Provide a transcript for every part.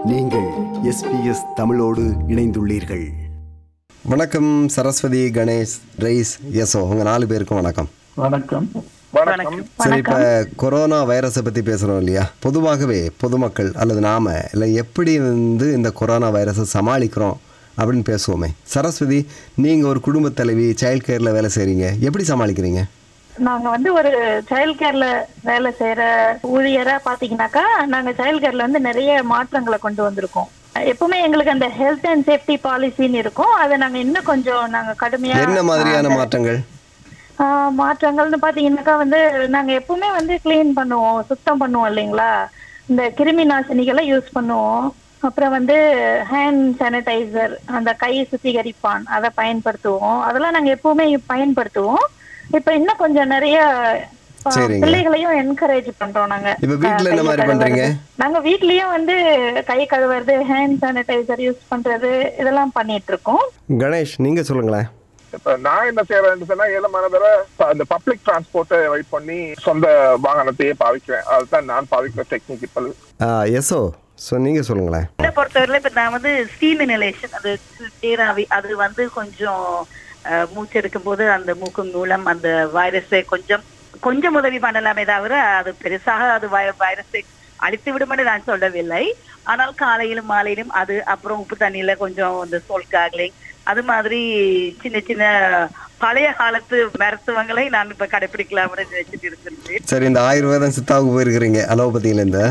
நீங்கள் எஸ்பிஎஸ் தமிழோடு இணைந்துள்ளீர்கள் வணக்கம் சரஸ்வதி கணேஷ் ரைஸ் யசோ உங்கள் நாலு பேருக்கும் வணக்கம் வணக்கம் வணக்கம் சரி இப்போ கொரோனா வைரஸை பற்றி பேசுகிறோம் இல்லையா பொதுவாகவே பொதுமக்கள் அல்லது நாம இல்லை எப்படி வந்து இந்த கொரோனா வைரஸை சமாளிக்கிறோம் அப்படின்னு பேசுவோமே சரஸ்வதி நீங்கள் ஒரு குடும்பத் தலைவி சைல்ட் கேரில் வேலை செய்கிறீங்க எப்படி சமாளிக்கிறீங்க நாங்க வந்து ஒரு சைல்ட் கேர்ல வேலை செய்யற ஊழியரா பாத்தீங்கன்னாக்கா நாங்க சைல்ட் கேர்ல வந்து நிறைய மாற்றங்களை கொண்டு வந்திருக்கோம் எப்பவுமே எங்களுக்கு அந்த ஹெல்த் அண்ட் சேஃப்டி பாலிசின்னு இருக்கும் அதை நாங்க இன்னும் கொஞ்சம் நாங்க கடுமையா என்ன மாதிரியான மாற்றங்கள் ஆஹ் மாற்றங்கள்னு பாத்தீங்கன்னாக்கா வந்து நாங்க எப்பவுமே வந்து க்ளீன் பண்ணுவோம் சுத்தம் பண்ணுவோம் இல்லைங்களா இந்த கிருமி நாசினிகளை யூஸ் பண்ணுவோம் அப்புறம் வந்து ஹேண்ட் சானிடைசர் அந்த கை சுத்திகரிப்பான் அதை பயன்படுத்துவோம் அதெல்லாம் நாங்க எப்பவுமே பயன்படுத்துவோம் இப்ப இன்னும் கொஞ்சம் நிறைய ஆஹ், சரிங்க. பிள்ளைகளையும் என்கரேஜ் பண்றோம் நாங்க இப்ப வீட்ல என்ன ஆஹ், மாதிரி கை பண்றீங்க? கழுவுறது. நாங்க வீட்லயும் வந்து கை கழுவுறது ஹேண்ட் சானிடைசர் யூஸ் பண்றது இதெல்லாம் பண்ணிட்டு இருக்கோம் கணேஷ் நீங்கள் சொல்லுங்களேன் இப்ப நான் என்ன செய்யறேன்னு சொன்னா ஏழமான தடவை ப- இந்த பப்ளிக் டிரான்ஸ்போர்ட்டை வெயிட் பண்ணி சொந்த வாகனத்தையே பாவிக்கிறேன் அதுதான் நான் பாவிக்கிற டெக்னிக் இப்போ யசோ ஸோ நீங்கள் சொல்லுங்களேன் என்னை பொறுத்தவரையில இப்ப நான் வந்து ஸ்டீம் இனலேஷன் அது நீராவி அது வந்து கொஞ்சம் அஹ், மூச்செடுக்கும் போது அந்த மூக்கு மூலம் அந்த வைரஸை கொஞ்சம் கொஞ்சம் உதவி பண்ணலாமே தவிர அது பெருசாக அது வைரஸை அழித்து விடும்னு நான் சொல்லவில்லை ஆனால் காலையிலும் மாலையிலும் அது அப்புறம் உப்பு தண்ணியில கொஞ்சம் இந்த சோல் காக்லிங் அது மாதிரி சின்ன சின்ன பழைய காலத்து மருத்துவங்களை நான் இப்ப கடைபிடிக்கலாம்னு நினைச்சிட்டு இருக்கிறேன் சரி இந்த ஆயுர்வேதம் சித்தாவுக்கு போயிருக்கிறீங்க அலோபதியிலேருந்து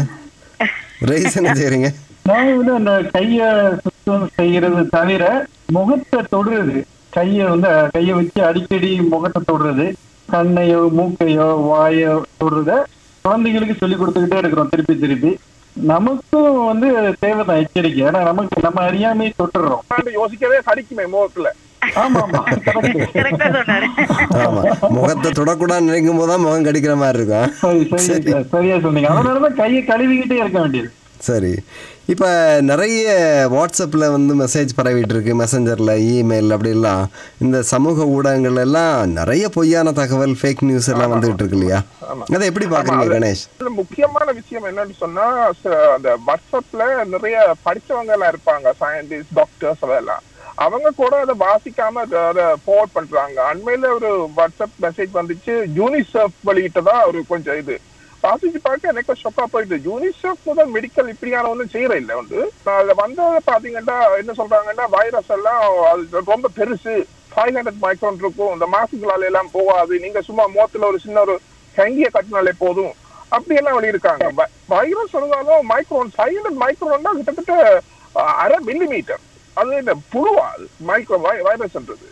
ரைஸ் என்ன செய்கிறீங்க நான் வந்து அந்த கைய சுத்தம் செய்யறது தவிர முகத்தை தொடுறது கைய வந்து கைய வச்சு அடிக்கடி முகத்தை தொடுறது கண்ணையோ மூக்கையோ வாயோ தொடுறத குழந்தைகளுக்கு சொல்லி கொடுத்துக்கிட்டே இருக்கிறோம் திருப்பி திருப்பி நமக்கும் வந்து தேவைதான் எச்சரிக்கை ஏன்னா நமக்கு நம்ம அறியாமே தொட்டுறோம் யோசிக்கவே கடிக்குமே முகத்துல ஆமா ஆமா correct. கரெக்டா சொன்னாரு ஆமா முகத்தை தொடக்கூடாதுன்னு நினைக்கும் போது தான் முகம் கடிக்கிற மாதிரி இருக்கும் சரி சரி சரியா சொன்னீங்க அதனாலதான் கையை கழுவிக்கிட்டே இருக்க வேண்டியது சரி இப்போ நிறைய வாட்ஸ்அப்பில் வந்து மெசேஜ் பரவிட்டு இருக்கு மெசஞ்சரில் இமெயில் அப்படிலாம் இந்த சமூக ஊடகங்கள் எல்லாம் நிறைய பொய்யான தகவல் ஃபேக் நியூஸ் எல்லாம் வந்துகிட்டு இருக்கு இல்லையா அதை எப்படி பார்க்குறீங்க கணேஷ் இதுல முக்கியமான விஷயம் என்னன்னு சொன்னா ச- அந்த வாட்ஸ்அப்ல நிறைய படிச்சவங்க எல்லாம் இருப்பாங்க சயின்டிஸ்ட் டாக்டர்ஸ் அதெல்லாம் அவங்க கூட அதை வாசிக்காம அதை- அதை ஃபார்வர்ட் பண்றாங்க அண்மையில ஒரு வாட்ஸ்அப் மெசேஜ் வந்துச்சு யூனிசெஃப் வெளியிட்டதா ஒரு கொஞ்சம் இது வாசிச்சு பார்க்க எனக்கு ஷொக்கா போயிட்டு யூனிசெஃப் முதல் மெடிக்கல் இப்படியான ஒன்றும் செய்யற இல்லை வந்து அதுல வந்ததை பாத்தீங்கன்னா என்ன சொல்றாங்கன்னா வைரஸ் எல்லாம் அது ரொம்ப பெருசு ஃபைவ் ஹண்ட்ரட் மைக்ரோன் இருக்கும் இந்த மாசுகளால எல்லாம் போகாது நீங்க சும்மா முகத்துல ஒரு சின்ன ஒரு கங்கிய கட்டினாலே போதும் அப்படி எல்லாம் வெளியிருக்காங்க வைரஸ் இருந்தாலும் மைக்ரோன் ஃபைவ் ஹண்ட்ரட் மைக்ரோன்னா கிட்டத்தட்ட அஹ், அரை மில்லிமீட்டர் அது இந்த புழுவா அது மைக்ரோ வைரஸ்ன்றது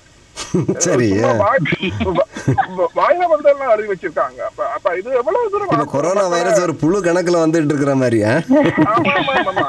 சரி சும்மா வாய்- வ- வாயில வந்தெல்லாம் எழுதி வச்சிருக்காங்க அப்ப அப்ப இது எவ்வளவு தூரம் இப்போ கொரோனா வைரஸ் ஒரு புழு கணக்கில் வந்துட்டு இருக்கிற மாதிரியா ஆமா, ஆமா, ஆமா.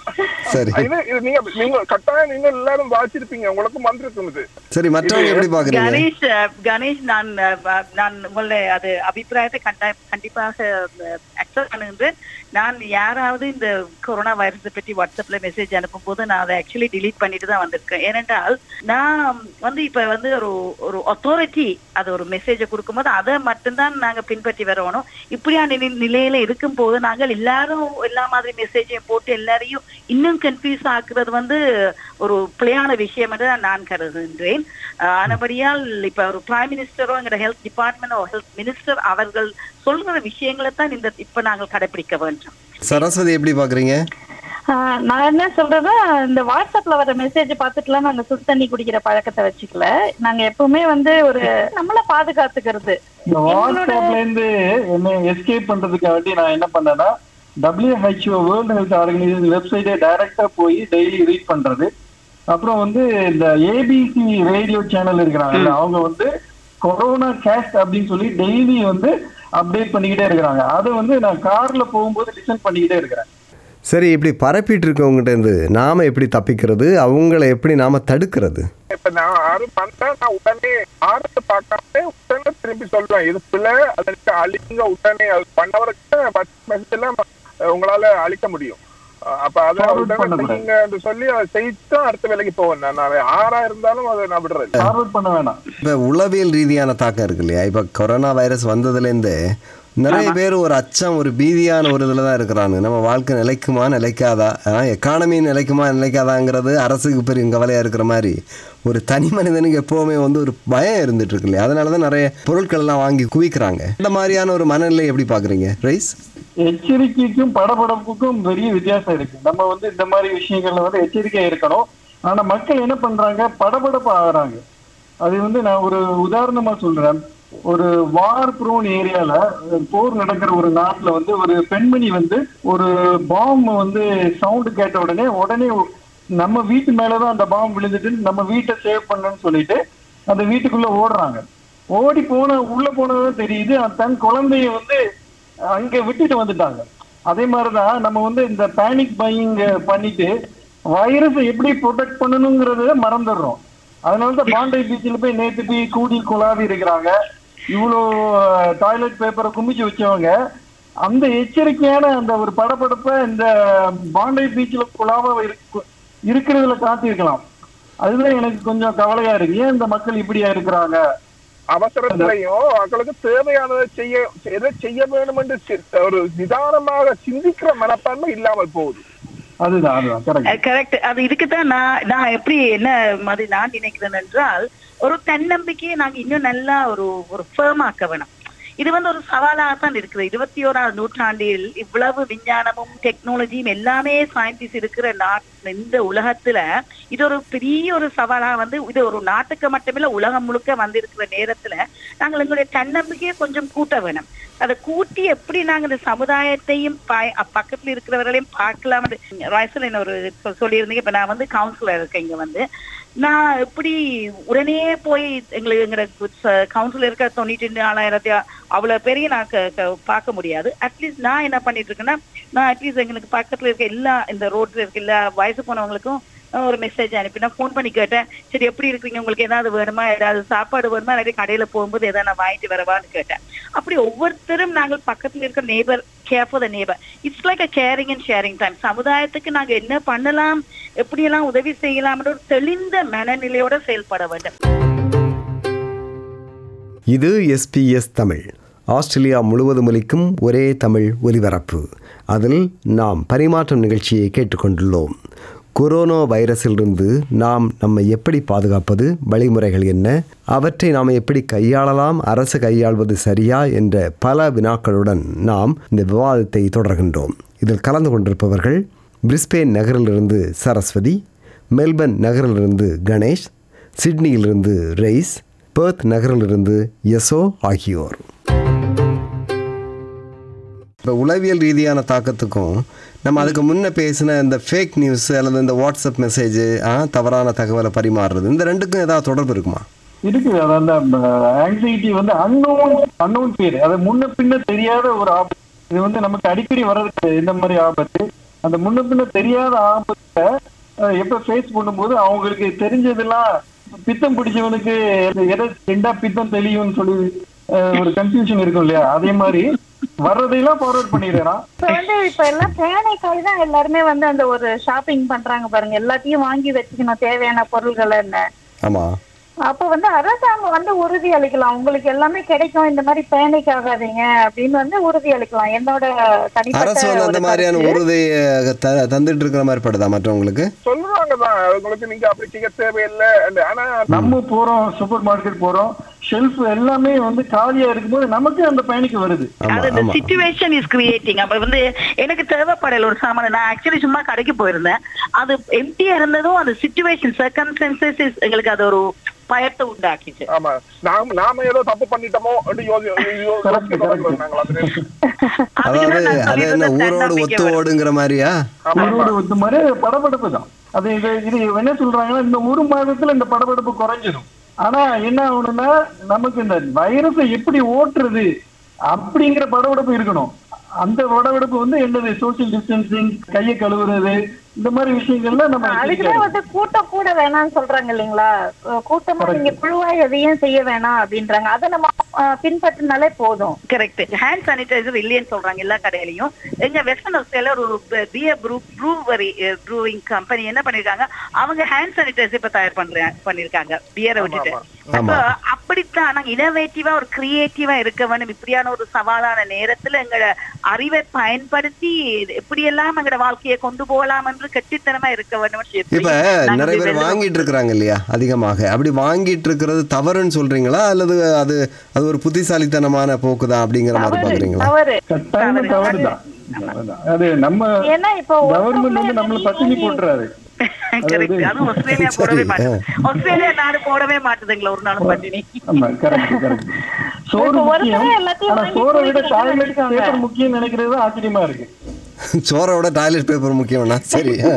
சரி இது இது நீங்க நீங்க கட்டாயம் நீங்க எல்லாரும் வாசிச்சிருப்பீங்க உங்களுக்கும் வந்திருக்கும் இது சரி மற்றவங்க எப்படி பார்க்குறீங்க கணேஷ் அஹ், கணேஷ் நான் அஹ், நான் உங்களை அது அபிப்பிராயத்தை கண்டா- கண்டிப்பாக அக்செப்ட் பண்ணுகின்றேன் நான் யாராவது இந்த கொரோனா வைரஸை பற்றி வாட்ஸ்அப்ல மெசேஜ் அனுப்பும் போது நான் அதை ஆக்சுவலி delete பண்ணிட்டு தான் வந்திருக்கேன் ஏனென்றால் நான் வந்து இப்ப வந்து ஒரு ஒரு அத்தாரிட்டி அது ஒரு மெசேஜை கொடுக்கும்போது அதை மட்டும்தான் நாங்க பின்பற்றி வரணும் இப்படியான நிலை- நிலையில இருக்கும் போது நாங்கள் எல்லாரும் எல்லா மாதிரி மெசேஜையும் போட்டு எல்லாரையும் இன்னும் கன்ஃபியூஸ் ஆக்குறது வந்து ஒரு பிழையான விஷயம் என்று நான் கருதுகின்றேன் ஆஹ் ஆனபடியால் இப்ப ஒரு பிரைம் மினிஸ்டரோ எங்க ஹெல்த் டிபார்ட்மெண்டோ ஹெல்த் மினிஸ்டர் அவர்கள் சொல்ற விஷயங்களை தான் இந்த இப்ப நாங்கள் கடைபிடிக்க வேண்டும் சரஸ்வதி எப்படி பார்க்குறீங்க ஆஹ் நான் என்ன சொல்றேன்னா இந்த வாட்ஸ்அப்ல வர மெசேஜ் பார்த்துட்டுலாம் நாங்க சுடு தண்ணி குடிக்கிற பழக்கத்தை வச்சுக்கல நாங்க எப்பவுமே வந்து ஒரு நம்மள பாதுகாத்துக்கிறது இந்த வாட்ஸ்அப்ல இருந்து என்ன எஸ்கேப் பண்றதுக்காண்டி நான் என்ன பண்ணேன்னா WHO வேர்ல்டு ஹெல்த் ஆர்கனைசேஷன் வெப்சைட்டே டைரக்டா போய் டெய்லி ரீட் பண்றது அப்புறம் வந்து இந்த ஏபிசி ரேடியோ சேனல் இருக்கிறாங்கல்ல அவங்க வந்து கொரோனா கேஸ்ட் அப்படின்னு சொல்லி டெய்லி வந்து அப்டேட் பண்ணிக்கிட்டே இருக்கிறாங்க அதை வந்து நான் கார்ல போகும்போது லிசன் பண்ணிக்கிட்டே இருக்கிறேன் சரி இப்படி பரப்பிட்டு இருக்கவங்ககிட்ட இருந்து நாம எப்படி தப்பிக்கிறது அவங்கள எப்படி நாம தடுக்கிறது இப்ப நான் ஆறு பண்ணா நான் உடனே ஆறுக்கு பார்க்காம உடனே திரும்பி சொல்லுவேன் இது பிள்ளை அதற்கு அழிங்க உடனே அது பண்ணவருக்கு மெசேஜ் எல்லாம் அஹ், உங்களால அழிக்க முடியும் அஹ், அப்ப அதை Forward உடனே பண்ணக்கூடாது. செய்யுங்க என்று சொல்லி அதை செய்து அடுத்த வேலைக்கு போவேன் நான் நான் ஆறா இருந்தாலும் அதை நான் விடுறது ஃபார்வர்ட் பண்ண வேணாம் இப்போ உளவியல் ரீதியான தாக்கம் இருக்கு இல்லையா இப்போ கொரோனா வைரஸ் வந்ததுலேருந்து நிறைய பேர் ஒரு அச்சம் ஒரு பீதியான ஒரு இதில் தான் இருக்கிறாங்க நம்ம வாழ்க்கை நிலைக்குமா நிலைக்காதா எக்கானமி நிலைக்குமா நிலைக்காதாங்கிறது அரசுக்கு பெரிய கவலையாக இருக்கிற மாதிரி ஒரு தனி மனிதனுக்கு எப்போவுமே வந்து ஒரு பயம் இருந்துட்டு இருக்கு இல்லையா அதனால தான் நிறைய பொருட்கள் எல்லாம் வாங்கி குவிக்கிறாங்க இந்த மாதிரியான ஒரு மனநிலை எப்படி பார்க்குறீங்க ரைஸ் எச்சரிக்கைக்கும் படபடப்புக்கும் பெரிய வித்தியாசம் இருக்கு நம்ம வந்து இந்த மாதிரி விஷயங்கள்ல வந்து எச்சரிக்கையா இருக்கணும் ஆனா மக்கள் என்ன பண்றாங்க படபடப்பு ஆகுறாங்க அது வந்து நான் ஒரு உதாரணமா சொல்றேன் ஒரு வார் ப்ரோன் ஏரியால போர் நடக்கிற ஒரு நாட்டுல வந்து ஒரு பெண்மணி வந்து ஒரு பாம் வந்து சவுண்ட் கேட்ட உடனே உடனே நம்ம வீட்டு மேலதான் அந்த பாம் விழுந்துட்டு நம்ம வீட்டை சேவ் பண்ணணும்னு சொல்லிட்டு அந்த வீட்டுக்குள்ள ஓடுறாங்க ஓடி போன உள்ள போனதான் தெரியுது தன் குழந்தைய வந்து அங்க விட்டுட்டு வந்துட்டாங்க அதே மாதிரிதான் நம்ம வந்து இந்த பேனிக் பையிங் பண்ணிட்டு வைரஸை எப்படி ப்ரொடெக்ட் பண்ணணுங்கிறத மறந்துடுறோம் அதனாலதான் பாண்டை பீச்சில் போய் நேத்து போய் கூடி குழாவி இருக்கிறாங்க இவ்வளோ டாய்லெட் பேப்பரை குமிச்சு வச்சவங்க அந்த எச்சரிக்கையான அந்த ஒரு படபடப்பை இந்த பாண்டை பீச்சில் குழாவ இருக்கு- இருக்கிறதுல காட்டியிருக்கலாம் அதுதான் எனக்கு கொஞ்சம் கவலையா இருக்கு ஏன் இந்த மக்கள் இப்படியா இருக்கிறாங்க அவசரத்திலையும் மக்களுக்கு தேவையானதை செய்ய எதை செய்ய வேண்டும் என்று சி- ஒரு நிதானமாக சிந்திக்கிற மனப்பான்மை இல்லாமல் போகுது அதுதான் அதுதான் கரெக்ட் கரெக்ட் அது இதுக்குதான் நான் நான் எப்படி என்ன மாதிரி நான் நினைக்கிறேன் என்றால் ஒரு தன்னம்பிக்கையை நாங்க இன்னும் நல்லா ஒரு ஒரு ஃபேம் ஆக்க வேணும் இது வந்து ஒரு சவாலாக தான் இருக்குது இருபத்தி ஓராம் நூற்றாண்டில் இவ்வளவு விஞ்ஞானமும் டெக்னாலஜியும் எல்லாமே சயின்டிஸ்ட் இருக்கிற நாட் இந்த உலகத்துல இது ஒரு பெரிய ஒரு சவாலா வந்து இது ஒரு நாட்டுக்கு மட்டுமில்ல உலகம் முழுக்க வந்திருக்கிற நேரத்துல நாங்கள் எங்களுடைய தன்னம்பிக்கையை கொஞ்சம் கூட்ட வேணும் அதை கூட்டி எப்படி நாங்க இந்த சமுதாயத்தையும் பா- பக்கத்துல இருக்கிறவர்களையும் பார்க்கலாம் ராய்சல் என்ன ஒரு சொ- சொல்லியிருந்தீங்க இப்ப நான் வந்து கவுன்சிலர் இருக்கேன் இங்க வந்து நான் எப்படி உடனே போய் எங்களுக்கு எங்களோட கவுன்சில் இருக்கிற தொண்ணூற்றி நாலாயிரத்தி அவ்வளவு பேரையும் நான் க- க- பார்க்க முடியாது அட்லீஸ்ட் நான் என்ன பண்ணிட்டு இருக்கேன்னா நான் அட்லீஸ்ட் எங்களுக்கு பக்கத்துல இருக்க எல்லா இந்த ரோட்ல இருக்க எல்லா வயசு போனவங்களுக்கும் அஹ், ஒரு மெசேஜ் அனுப்பி நான் ஃபோன் பண்ணி கேட்டேன் சரி எப்படி இருக்கீங்க உங்களுக்கு ஏதாவது வேணுமா ஏதாவது சாப்பாடு வேணுமா இல்லாட்டி கடையில போகும்போது ஏதாவது நான் வாங்கிட்டு வரவான்னு கேட்டேன் அப்படி ஒவ்வொருத்தரும் நாங்கள் பக்கத்துல இருக்க neighbour care for the neighbour it's like a caring and sharing time சமுதாயத்துக்கு நாங்க என்ன பண்ணலாம் எப்படியெல்லாம் உதவி செய்யலாம்ன்ற ஒரு தெளிந்த மனநிலையோட செயல்பட வேண்டும் இது எஸ்பிஎஸ் தமிழ் ஆஸ்திரேலியா முழுவதும் ஒலிக்கும் ஒரே தமிழ் ஒலிபரப்பு அதில் நாம் பரிமாற்றம் நிகழ்ச்சியை கேட்டுக்கொண்டுள்ளோம் கொரோனா வைரஸிலிருந்து நாம் நம்மை எப்படி பாதுகாப்பது வழிமுறைகள் என்ன அவற்றை நாம் எப்படி கையாளலாம் அரசு கையாள்வது சரியா என்ற பல வினாக்களுடன் நாம் இந்த விவாதத்தை தொடர்கின்றோம் இதில் கலந்து கொண்டிருப்பவர்கள் பிரிஸ்பேன் நகரிலிருந்து சரஸ்வதி மெல்பர்ன் நகரிலிருந்து கணேஷ் சிட்னியிலிருந்து ரெய்ஸ் பெர்த் நகரிலிருந்து யசோ ஆகியோர் இப்போ உளவியல் ரீதியான தாக்கத்துக்கும் நம்ம அதுக்கு முன்ன பேசின இந்த ஃபேக் நியூஸ் அல்லது இந்த வாட்ஸ்அப் மெசேஜ் தவறான தகவலை பரிமாறுறது இந்த ரெண்டுக்கும் ஏதாவது தொடர்பு இருக்குமா இருக்கு அது அந்த ஆங்ஸைட்டி வந்து அன்னோன் அன்னோன் பேர் அது முன்ன பின்ன தெரியாத ஒரு ஆபத்து இது வந்து நமக்கு அடிக்கடி வர்றது இந்த மாதிரி ஆபத்து அந்த முன்ன பின்ன தெரியாத ஆபத்தை அஹ், எப்ப ஃபேஸ் பண்ணும்போது அவங்களுக்கு தெரிஞ்சதெல்லாம் பித்தம் பிடிச்சவனுக்கு எதை ரெண்டா பித்தம் தெளியும்னு சொல்லி அஹ், ஒரு கன்ஃபியூஷன் இருக்கும் இல்லையா அதே மாதிரி வர்றதையெல்லாம் ஃபார்வர்ட் பண்ணிடுறான் இப்ப வந்து இப்ப எல்லாம் பேனைக்காய் தான் எல்லாருமே வந்து அந்த ஒரு ஷாப்பிங் பண்றாங்க பாருங்க எல்லாத்தையும் வாங்கி வச்சுக்கணும் தேவையான பொருள்கள் என்ன ஆமாம் அப்ப வந்து அரசாங்கம் வந்து உறுதி அளிக்கலாம் உங்களுக்கு எல்லாமே கிடைக்கும் இந்த மாதிரி பேனிக் ஆகாதீங்க அப்படின்னு வந்து உறுதி அளிக்கலாம் என்னோட தனிப்பட்ட அரசு வந்து அந்த ஒரு மாதிரியான கருத்து. உறுதியை த தந்துட்டு இருக்கிற மாதிரி படுதா மற்றவங்களுக்கு சொல்லுவாங்க தான் உங்களுக்கு நீங்க அப்படி செய்ய தேவையில்லை ஆனா நம்ம போறோம் சூப்பர் மார்க்கெட் போறோம் ஷெல்ஃப் எல்லாமே வந்து காலியா இருக்கும்போது நமக்கு அந்த பேனிக் வருது ஆமா அது இந்த ஆமா சிச்சுவேஷன் இஸ் கிரியேட்டிங் அப்ப வந்து எனக்கு தேவைப்படல ஒரு சாமான் நான் ஆக்சுவலி சும்மா கடைக்கு போயிருந்தேன் அது எம்டியா இருந்ததும் அந்த சிச்சுவேஷன் சர்க்கம்ஸ்டன்சஸ் எங்களுக்கு அது ஒரு பயத்தை உண்டாக்கிச்சு ஆமா நாம நாம ஏதோ தப்பு பண்ணிட்டோமோ அப்படி யோசி- யோ- யோசிக்க தொடங்குறோம் நாங்கள் அதுல. அதாவது அதுதான் நான் அது என்ன சொல்லியிருந்த ஊரோடு தன்னம்பிக்கை ஒத்து வரும். ஓடுங்கிற மாதிரியா ஆமா, ஆமா. ஊரோடு ஒத்து மாதிரி படபடப்பு தான் அது இது இது என்ன சொல்றாங்கன்னா இந்த ஒரு மாதத்துல இந்த படபடப்பு குறைஞ்சிடும் ஆனா என்ன ஆகணும்னா நமக்கு இந்த வைரஸை எப்படி ஓட்டுறது அப்படிங்கிற படபடப்பு இருக்கணும் அந்த படபடப்பு வந்து என்னது சோசியல் டிஸ்டன்சிங் கையை கழுவுறது இந்த மாதிரி விஷயங்கள்ல நம்ம அதுக்குதான் வந்து கூட்டம் கூட வேணாம்னு சொல்றாங்க இல்லைங்களா அஹ் கூட்டமா நீங்க குழுவா எதையும் செய்ய வேணாம் அப்படின்றாங்க அதை நம்ம அஹ், பின்பற்றினாலே போதும் கரெக்ட் ஹேண்ட் சானிடைசர் இல்லைன்னு சொல்றாங்க எல்லா கடையிலயும் எங்க வெஸ்டர்ன் ஆஸ்திரேலியா ஒரு beer brew brewery brewing company என்ன பண்ணிருக்காங்க அவங்க ஹேண்ட் சானிடைசர் இப்ப தயார் பண்றாங்க பண்ணிருக்காங்க பியரை விட்டுட்டு ஆமா. அப்ப அப்படித்தான் நாங்க இனோவேட்டிவா ஒரு கிரியேட்டிவா இருக்க வேண்டும் இப்படியான ஒரு சவாலான நேரத்துல எங்களோட அறிவை பயன்படுத்தி எப்படியெல்லாம் எங்களோட வாழ்க்கையை கொண்டு போகலாம் என்று கெட்டித்தனமா இருக்க வேண்டும் இப்ப நிறைய பேர் வாங்கிட்டு இருக்கிறாங்க இல்லையா அதிகமாக அப்படி வாங்கிட்டு இருக்கிறது தவறுன்னு சொல்றீங்களா அல்லது அது அது ஒரு புத்திசாலித்தனமான போக்கு தான் அப்படிங்கிற மாதிரி தவறு பாக்குறீங்களா தவறு கட்டாயமா தவறுதான் அது நம்ம ஏன்னா இப்போ கவர்மெண்ட் வந்து நம்மள பட்டினி போட்டுறாரு கரெக்ட் அது ஆஸ்திரேலியா போடவே மாட்டேன் ஆஸ்திரேலியா நாடு போடவே மாட்டுதுங்களா ஒரு நாளும் பட்டினி ஆமா கரெக்ட் கரெக்ட் சோறு இப்ப முக்கியம் ஒருத்தரே எல்லாத்தையும் ஆனா வாங்கி சோறை விட குடிக்கிறாங்கன்னு டாய்லெட் வச்சுக்கோங்க. பேப்பர் முக்கியம் நினைக்கிறது தான் ஆச்சரியமா இருக்கு சோறோட டாய்லெட் பேப்பர் முக்கியம்னா சரி ஆ.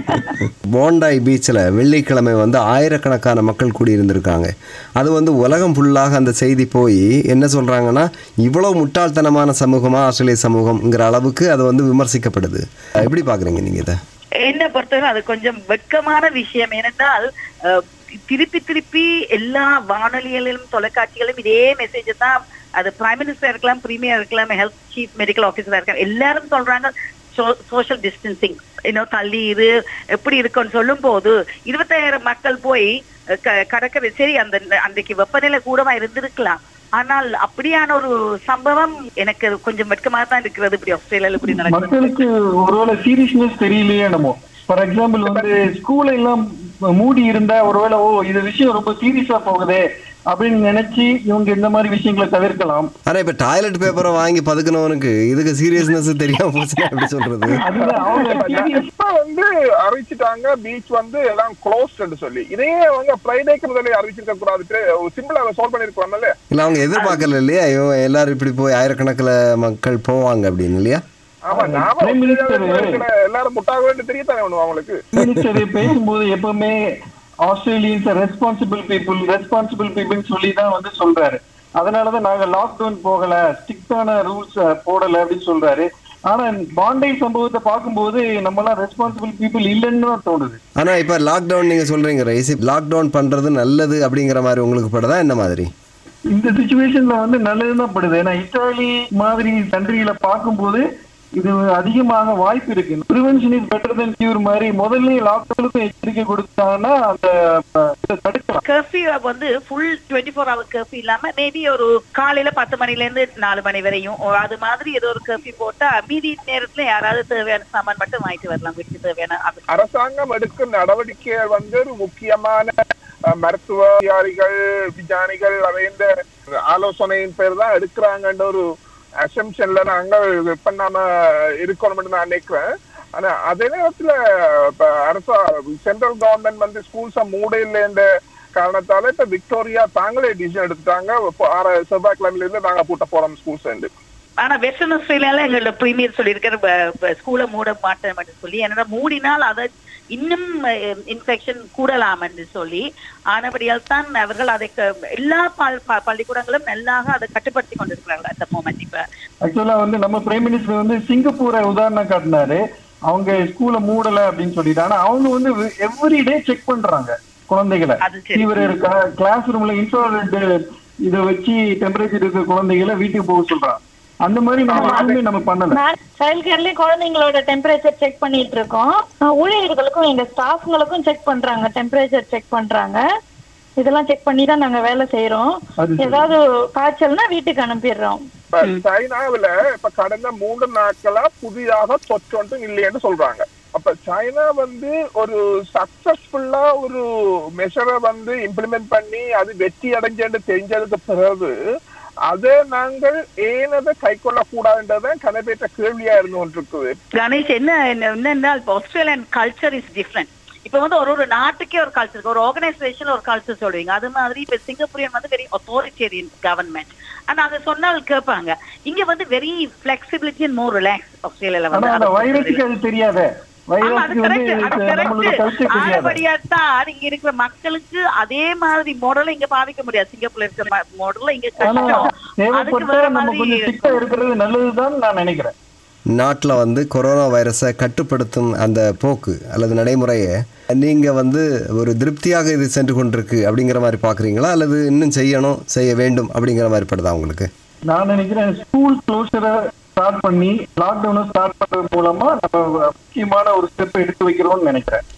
போண்டாய் பீச்சில் வெள்ளிக்கிழமை வந்து ஆயிரக்கணக்கான மக்கள் கூடியிருந்திருக்காங்க அது வந்து உலகம் ஃபுல்லாக அந்த செய்தி போய் என்ன சொல்கிறாங்கன்னா இவ்வளோ முட்டாள்தனமான சமூகமா ஆஸ்திரேலிய சமூகம்ங்கிற அளவுக்கு அது வந்து விமர்சிக்கப்படுது எப்படி பார்க்குறீங்க நீங்கள் இதை என்ன பொறுத்தவரை அது கொஞ்சம் வெட்கமான விஷயம் ஏனென்றால் அஹ், திருப்பி திருப்பி எல்லா வானொலிகளிலும் தொலைக்காட்சிகளிலும் இதே மெசேஜ் தான் அது பிரைம் மினிஸ்டர் இருக்கலாம் பிரீமியர் இருக்கலாம் ஹெல்த் சீஃப் மெடிக்கல் ஆஃபீஸரா இருக்கலாம் எல்லாரும் சொல்றாங்க சோஷியல் டிஸ்டன்சிங் இன்னும் தள்ளி இது எப்படி இருக்குன்னு சொல்லும் போது இருபத்தாயிரம் மக்கள் போய் அஹ், க- கடற்கரை சரி அந்த அன்றைக்கு வெப்பநிலை கூடவா இருந்திருக்கலாம் ஆனால் அப்படியான ஒரு சம்பவம் எனக்கு கொஞ்சம் வெட்கமாக தான் இருக்கிறது இப்படி ஆஸ்திரேலியால இப்படி நடக்குது மக்களுக்கு ஒருவேளை சீரியஸ்னஸ் தெரியலையே என்னமோ ஃபார் எக்ஸாம்பிள் வந்து ஸ்கூல் எல்லாம் மூடி இருந்தா ஒருவேளை ஓ இது விஷயம் ரொம்ப சீரியஸா போகுதே அப்படின்னு நினைச்சு இவங்க இந்த மாதிரி விஷயங்களை தவிர்க்கலாம் ஆனால் இப்போ டாய்லெட் பேப்பரை வாங்கி பதுக்கினவனுக்கு இதுக்கு சீரியஸ்னஸ் தெரியாம போச்சுன்னா எப்படி சொல்கிறது அதுதான் அவங்க serious- இப்ப வந்து அறிவிச்சிட்டாங்க பீச் வந்து எல்லாம் க்ளோஸ்ட் சொல்லி இதே அவங்க ஃப்ரைடேக்கு முதல்ல அறிவிச்சிருக்க கூடாது சிம்பிளா சால்வ் பண்ணிருக்கலாம்ல இல்லை அவங்க எதிர்பார்க்கல இல்லையா இவங்க எல்லாரும் இப்படி போய் ஆயிரக்கணக்கில் மக்கள் போவாங்க அப்படின்னு இல்லையா ஆமா நாம Prime Minister- ஆஸ்திரேலியால இருக்கிற எல்லாரும் முட்டாக வேண்டிய தெரியத்தானே வேணும் அவங்களுக்கு மினிஸ்டர் பேசும்போது எப்பவுமே Australians responsible people responsible people சொல்லி தான் வந்து சொல்றாரு அதனாலதான் நாங்க லாக்டவுன் போகல ஸ்ட்ரிக்டான ரூல்ஸ் போடல அப்படின்னு சொல்றாரு ஆனா பாண்டை சம்பவத்தை பார்க்கும்போது நம்ம எல்லாம் ரெஸ்பான்சிபிள் பீப்புள் இல்லைன்னு தான் தோணுது ஆனால் இப்போ லாக்டவுன் நீங்கள் சொல்கிறீங்க ரைஸ் லாக்டவுன் பண்ணுறது நல்லது அப்படிங்கிற மாதிரி உங்களுக்கு படுதா என்ன மாதிரி இந்த சுச்சுவேஷன்ல வந்து நல்லதுதான் படுது ஏன்னா இத்தாலி மாதிரி கண்ட்ரியில பார்க்கும்போது இது அதிகமாக வாய்ப்பு இருக்கு prevention is better than cure மாதிரி முதல்ல லாக்டவுனுக்கும் எச்சரிக்கை கொடுத்தாங்கன்னா அந்த அஹ், இதை தடுக்கலாம் கர்ஃபியூ வந்து full twenty four hour curfew இல்லாம மேபி ஒரு காலையில பத்து மணில இருந்து நாலு மணி வரையும் ஒரு அது மாதிரி ஏதோ ஒரு கர்ஃபியூ போட்டா மீதி நேரத்துல யாராவது தேவையான சாமான் மட்டும் வாங்கிட்டு வரலாம் வீட்டுக்கு தேவையான அது அரசாங்கம் எடுக்கும் நடவடிக்கைகள் வந்து ஒரு முக்கியமான அஹ், மருத்துவ அதிகாரிகள் விஞ்ஞானிகள் அவைந்த ஆலோசனையின் பேர் தான் எடுக்கிறாங்கன்ற ஒரு அசம்ஷன்ல நாங்கள் இது பண்ணாம இருக்கணும்னு நான் நினைக்கிறேன் ஆனா அதே நேரத்துல இப்ப அரசா சென்ட்ரல் கவர்மெண்ட் வந்து ஸ்கூல்ஸ மூட இல்லைன்ற காரணத்தால இப்ப விக்டோரியா தாங்களே டிசிஷன் எடுத்துட்டாங்க இப்போ ஆறு செவ்வாய்க்கிழமையில இருந்து நாங்க பூட்ட போறோம் ஸ்கூல்ஸ் வந்து ஆனா வெஸ்டர்ன் ஆஸ்திரேலியால எங்களோட பிரீமியர் சொல்லியிருக்கிற ஸ்கூலை மூட மாட்டோம் சொல்லி என்னடா மூடினால் அதை இன்னும் இன்ஃபெக்ஷன் கூடலாம் என்று சொல்லி ஆனபடியால் தான் அவர்கள் அதை க- எல்லா பல்- ப- பள்ளிக்கூடங்களும் நல்லாக அதை கட்டுப்படுத்தி கொண்டிருக்கிறார்கள் அந்த மோமெண்ட் இப்ப ஆக்சுவலா வந்து நம்ம பிரைம் மினிஸ்டர் வந்து சிங்கப்பூரை உதாரணம் காட்டினாரு அவங்க ஸ்கூலை மூடல அப்படின்னு சொல்லிட்டு ஆனா அவங்க வந்து எவ்ரிடே செக் பண்றாங்க குழந்தைகளை அது சரி. ஃபீவர் இருக்கா கிளாஸ் ரூம்ல இன்ஃப்ராரெட் இதை வச்சு டெம்பரேச்சர் இருக்கிற குழந்தைகளை வீட்டுக்கு போக சொல்றாங்க அந்த மாதிரி நம்ம எதுவுமே நம்ம பண்ணல சைல்ட் கேர்லயும் குழந்தைங்களோட டெம்பரேச்சர் செக் பண்ணிட்டு இருக்கோம் அஹ் ஊழியர்களுக்கும் எங்க ஸ்டாஃப்ங்களுக்கும் செக் பண்றாங்க டெம்பரேச்சர் செக் பண்றாங்க இதெல்லாம் செக் பண்ணி தான் நாங்க வேலை செய்யறோம் அது சரி. ஏதாவது காய்ச்சல்னா வீட்டுக்கு அனுப்பிடுறோம் இப்ப சைனாவுல இப்ப கடந்த மூன்று நாட்களா புதிதாக தொற்று ஒன்றும் இல்லைன்னு சொல்றாங்க அப்ப சைனா வந்து ஒரு சக்சஸ்ஃபுல்லா ஒரு மெஷரை வந்து இம்ப்ளிமெண்ட் பண்ணி அது வெற்றி அடைஞ்சேன்னு தெரிஞ்சதுக்கு பிறகு அதை நாங்கள் ஏன் அதை கை கொள்ள கூடாதுன்றதான் கனபேற்ற கேள்வியா இருந்து கொண்டிருக்குது கணேஷ் என்ன என்ன- என்னன்னா இப்ப ஆஸ்திரேலியன் கல்ச்சர் இஸ் டிஃப்ரெண்ட் இப்ப வந்து ஒரு ஒரு நாட்டுக்கே ஒரு கல்ச்சர் இருக்கு ஒரு ஆர்கனைசேஷன் ஒரு கல்ச்சர் சொல்லுவீங்க அது மாதிரி இப்ப சிங்கப்பூரியன் வந்து வெரி அத்தாரிட்டேரியன் கவர்மெண்ட் ஆனா அதை சொன்னால் கேட்பாங்க இங்க வந்து very flexibility and more relax ஆஸ்திரேலியால ஆனா அந்த வைரஸுக்கு வந்து அது தெரியாத ஆமா, அது வைரஸுக்கு வந்து correct, அது இது நம்மளோட correct. கல்ச்சர் தெரியாத ஆனபடியாத்தான் இங்க இருக்கிற மக்களுக்கு அதே மாதிரி மாடலை இங்க பாவிக்க முடியாது சிங்கப்பூர்ல இருக்கிற மாடல்ல இங்க ஆனா கஷ்டம் அதுக்கு தேவைப்பட்ட வேற நம்ம மாதிரி கொஞ்சம் சிக்கா இருக்கிறது நல்லதுதான் நான் நினைக்கிறேன் நாட்டில் வந்து கொரோனா வைரஸை கட்டுப்படுத்தும் அந்த போக்கு அல்லது நடைமுறையை நீங்கள் வந்து ஒரு திருப்தியாக இது சென்று கொண்டிருக்கு அப்படிங்கிற மாதிரி பார்க்குறீங்களா அல்லது இன்னும் செய்யணும் செய்ய வேண்டும் அப்படிங்கிற மாதிரி படுதா உங்களுக்கு நான் நினைக்கிறேன் ஸ்கூல் க்ளோஸரை ஸ்டார்ட் பண்ணி லாக்டவுனை ஸ்டார்ட் பண்றது மூலமா நம்ம முக்கியமான ஒரு ஸ்டெப் எடுத்து வைக்கிறோம்னு நினைக்கிறேன்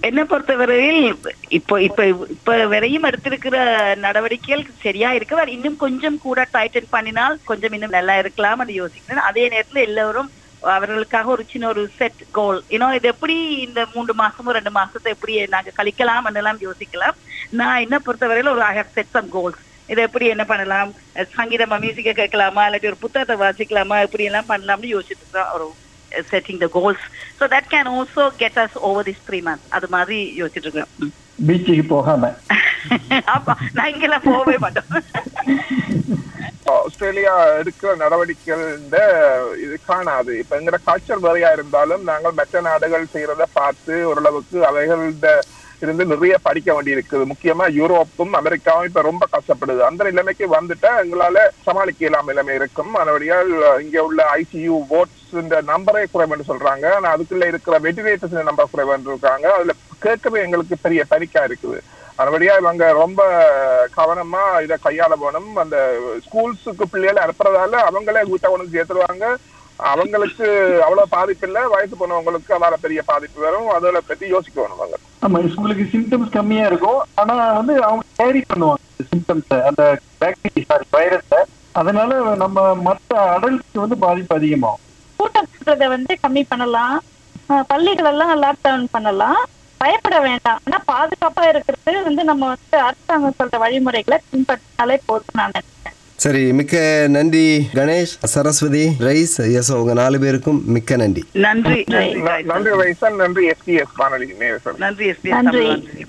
என்னை பொறுத்தவரையில் இப்போ இப்ப இப்ப வரையும் எடுத்திருக்கிற நடவடிக்கைகள் சரியா இருக்கு அது இன்னும் கொஞ்சம் கூட டைட்டன் பண்ணினால் கொஞ்சம் இன்னும் நல்லா இருக்கலாம் அது யோசிக்கிறேன் அதே நேரத்துல எல்லாரும் அவர்களுக்காக ஒரு சின்ன ஒரு செட் கோல் இன்னும் இது எப்படி இந்த மூன்று மாசமோ ரெண்டு மாசத்தை எப்படி நாங்க கழிக்கலாம் எல்லாம் யோசிக்கலாம் நான் என்ன பொறுத்தவரையில ஒரு I have set some goals இதை எப்படி என்ன பண்ணலாம் சங்கீதமா மியூசிக்கை கேட்கலாமா இல்லாட்டி ஒரு புத்தகத்தை வாசிக்கலாமா இப்படி எல்லாம் பண்ணலாம்னு யோசிச்சுட்டு இருக்கோம் ஒரு setting the goals so that can also get us over this three months அது மாதிரி யோசிச்சுட்டு இருக்கேன் ம். பீச்சுக்கு போகாம ஆமா நான் இங்கெல்லாம் போகவே மாட்டோம் ஆஸ்திரேலியா எடுக்கிற நடவடிக்கைகள் இந்த இது காணாது இப்ப எங்கிற கல்ச்சர் வேறையா இருந்தாலும் நாங்கள் மற்ற நாடுகள் செய்யறத பார்த்து ஓரளவுக்கு அவைகள இருந்து நிறைய படிக்க வேண்டி இருக்குது முக்கியமா யூரோப்பும் அமெரிக்காவும் இப்ப ரொம்ப கஷ்டப்படுது அந்த நிலைமைக்கு வந்துட்டா எங்களால சமாளிக்க இல்லாம நிலைமை இருக்கும் அதனுடையால் இங்க உள்ள ஐசியூ ஓட்ஸ் இந்த நம்பரே குறைவுன்னு சொல்றாங்க ஆனா அதுக்குள்ள இருக்கிற வெண்டிலேட்டர்ஸ் நம்பர் குறைவுன்னு இருக்காங்க அதுல கேட்கவே எங்களுக்கு பெரிய பனிக்கா இருக்குது அதபடியா இவங்க ரொம்ப கவனமா இதை கையாள வேணும் அந்த ஸ்கூல்ஸுக்கு பிள்ளைகளை அனுப்புறதால அவங்களே வீட்டை கொண்டு சேர்த்துருவாங்க அவங்களுக்கு அவ்வளவு பாதிப்பு இல்லை வயசு போனவங்களுக்கு அதால பெரிய பாதிப்பு வரும் அதில் பத்தி யோசிக்க வேணும் அவங்க ஆமா ஸ்கூலுக்கு சிம்டம்ஸ் கம்மியா இருக்கும் ஆனா வந்து அவங்க கேரி பண்ணுவாங்க சிம்டம்ஸ் அந்த பாக்டீரியா சாரி வைரஸ அதனால நம்ம மற்ற அடல்ட்ஸ்க்கு வந்து பாதிப்பு அதிகமாகும் கூட்டம் கூட்டுறதை வந்து கம்மி பண்ணலாம் அஹ் பள்ளிகள் எல்லாம் லாக்டவுன் பண்ணலாம் பயப்பட வேண்டாம் ஆனா பாதுகாப்பா இருக்கிறது வந்து நம்ம வந்து அரசாங்கம் சொல்ற வழிமுறைகளை பின்பற்றினாலே போதும் நான் நினைக்கிறேன் சரி மிக்க நன்றி கணேஷ் சரஸ்வதி ரைஸ் எஸ் உங்க நாலு பேருக்கும் மிக்க நன்றி நன்றி நன்றி ந- நன்றி வைசன் நன்றி எஸ்பிஎஸ் வானொலி நேயர்கள் நன்றி எஸ்பி நன்றி.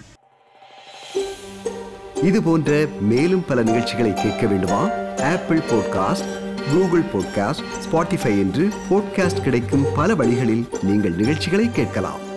இது போன்ற மேலும் பல நிகழ்ச்சிகளை கேட்க வேண்டுமா Apple podcast Google podcast Spotify என்று பாட்காஸ்ட் கிடைக்கும் பல வழிகளில் நீங்கள் நிகழ்ச்சிகளை கேட்கலாம்